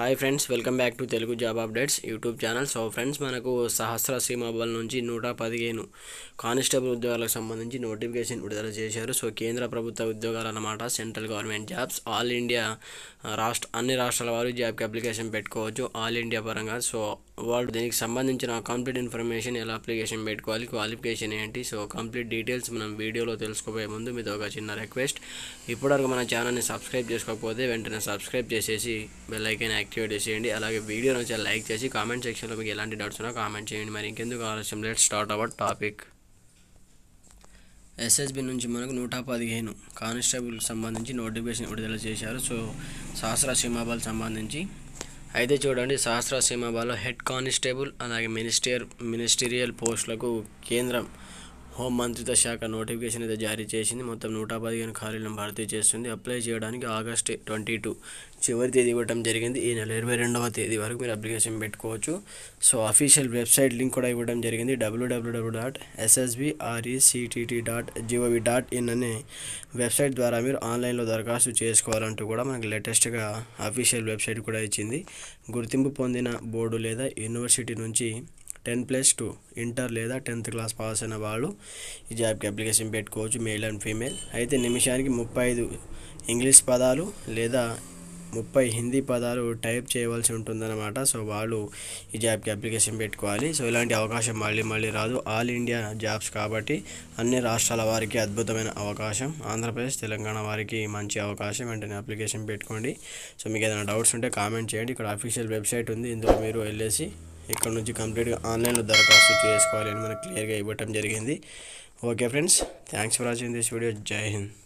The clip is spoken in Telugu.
hi friends welcome back to Telugu job updates YouTube channel so friends మనకు సహస్ర సీమాబల్ నుంచి నూట పదిహేను కానిస్టేబుల్ ఉద్యోగాలకు సంబంధించి నోటిఫికేషన్ విడుదల చేశారు సో కేంద్ర ప్రభుత్వ ఉద్యోగాలు అన్నమాట central government jobs all India ఆ, రాష్ట్ర అన్ని రాష్ట్రాల వారు జాబ్కి అప్లికేషన్ పెట్టుకోవచ్చు ఆల్ ఇండియా పరంగా సో వాళ్ళు దీనికి సంబంధించిన కంప్లీట్ ఇన్ఫర్మేషన్ ఎలా అప్లికేషన్ పెట్టుకోవాలి క్వాలిఫికేషన్ ఏంటి సో కంప్లీట్ డీటెయిల్స్ మనం వీడియోలో తెలుసుకోబోయే ముందు మీతో ఒక చిన్న రిక్వెస్ట్ ఇప్పటివరకు మన ఛానల్ని సబ్స్క్రైబ్ చేసుకోకపోతే వెంటనే సబ్స్క్రైబ్ చేసేసి బెల్ ఐకాన్ యాక్టివేట్ చేసేయండి అలాగే వీడియో నుంచి లైక్ చేసి కామెంట్ సెక్షన్లో మీకు ఎలాంటి డౌట్స్ ఉన్నా కామెంట్ చేయండి మరి ఇంకెందుకు ఆలస్యం let start our topic SSB నుంచి మనకు నూట పదిహేను కానిస్టేబుల్కి సంబంధించి నోటిఫికేషన్ విడుదల చేశారు సో సహస్ర సీమాబాల్ సంబంధించి అయితే చూడండి సహస్ర సీమాబాలో హెడ్ కానిస్టేబుల్ అలాగే మినిస్టర్ మినిస్టీరియల్ పోస్టులకు కేంద్రం హోం మంత్రిత్వ శాఖ నోటిఫికేషన్ అయితే జారీ చేసింది మొత్తం నూట పదిహేను ఖాళీలను భర్తీ చేస్తుంది అప్లై చేయడానికి ఆగస్ట్ ట్వంటీ టూ చివరి తేదీ ఇవ్వడం జరిగింది ఈ నెల ఇరవై రెండవ తేదీ వరకు మీరు అప్లికేషన్ పెట్టుకోవచ్చు సో అఫీషియల్ వెబ్సైట్ లింక్ కూడా ఇవ్వడం జరిగింది WWW dot SSBRECTT dot GOV dot in అనే వెబ్సైట్ ద్వారా మీరు ఆన్లైన్లో దరఖాస్తు చేసుకోవాలంటూ కూడా మనకి లేటెస్ట్గా అఫీషియల్ వెబ్సైట్ కూడా ఇచ్చింది గుర్తింపు పొందిన బోర్డు లేదా యూనివర్సిటీ నుంచి టెన్ ప్లస్ టూ ఇంటర్ లేదా టెన్త్ క్లాస్ పాస్ అయిన వాళ్ళు ఈ జాబ్కి అప్లికేషన్ పెట్టుకోవచ్చు మేల్ అండ్ ఫీమేల్ అయితే నిమిషానికి ముప్పై ఐదు ఇంగ్లీష్ పదాలు లేదా ముప్పై హిందీ పదాలు టైప్ చేయవలసి ఉంటుందన్నమాట సో వాళ్ళు ఈ జాబ్కి అప్లికేషన్ పెట్టుకోవాలి సో ఇలాంటి అవకాశం మళ్ళీ మళ్ళీ రాదు ఆల్ ఇండియా జాబ్స్ కాబట్టి అన్ని రాష్ట్రాల వారికి అద్భుతమైన అవకాశం ఆంధ్రప్రదేశ్ తెలంగాణ వారికి మంచి అవకాశం వెంటనే అప్లికేషన్ పెట్టుకోండి సో మీకు ఏదైనా డౌట్స్ ఉంటే కామెంట్ చేయండి ఇక్కడ అఫీషియల్ వెబ్సైట్ ఉంది ఇందులో మీరు వెళ్ళేసి ఇక్కడ నుంచి కంప్లీట్గా ఆన్లైన్లో దరఖాస్తు చేసుకోవాలి అని మనకు క్లియర్గా ఇవ్వటం జరిగింది okay friends thanks for watching this video జై హింద్